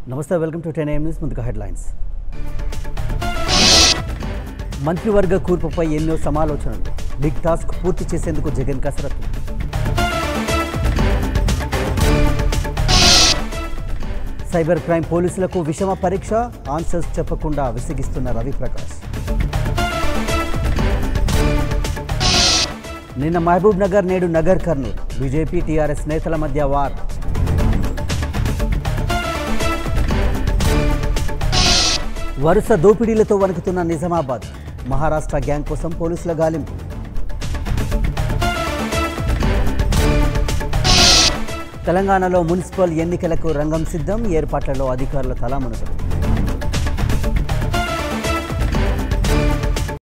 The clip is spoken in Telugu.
నమస్తే welcome to ten AM news ముందుగా హెడ్లైన్స్ మంత్రివర్గ కూర్పుపై ఎన్నో సమాలోచనలు బిగ్ టాస్క్ పూర్తి చేసేందుకు జగన్ కసరత్తు సైబర్ క్రైమ్ పోలీసులకు విషమ పరీక్ష ఆన్సర్స్ చెప్పకుండా విసిగిస్తున్న రవిప్రకాష్ నిన్న మహబూబ్ నగర్ నేడు నగర్ కర్నూలు బీజేపీ టీఆర్ఎస్ నేతల మధ్య వార్ వరుస దోపిడీలతో వణుకుతున్న నిజామాబాద్ మహారాష్ట్ర గ్యాంగ్ కోసం పోలీసుల గాలింపు తెలంగాణలో మున్సిపల్ ఎన్నికలకు రంగం సిద్ధం ఏర్పాట్లలో అధికారుల తలామునకలు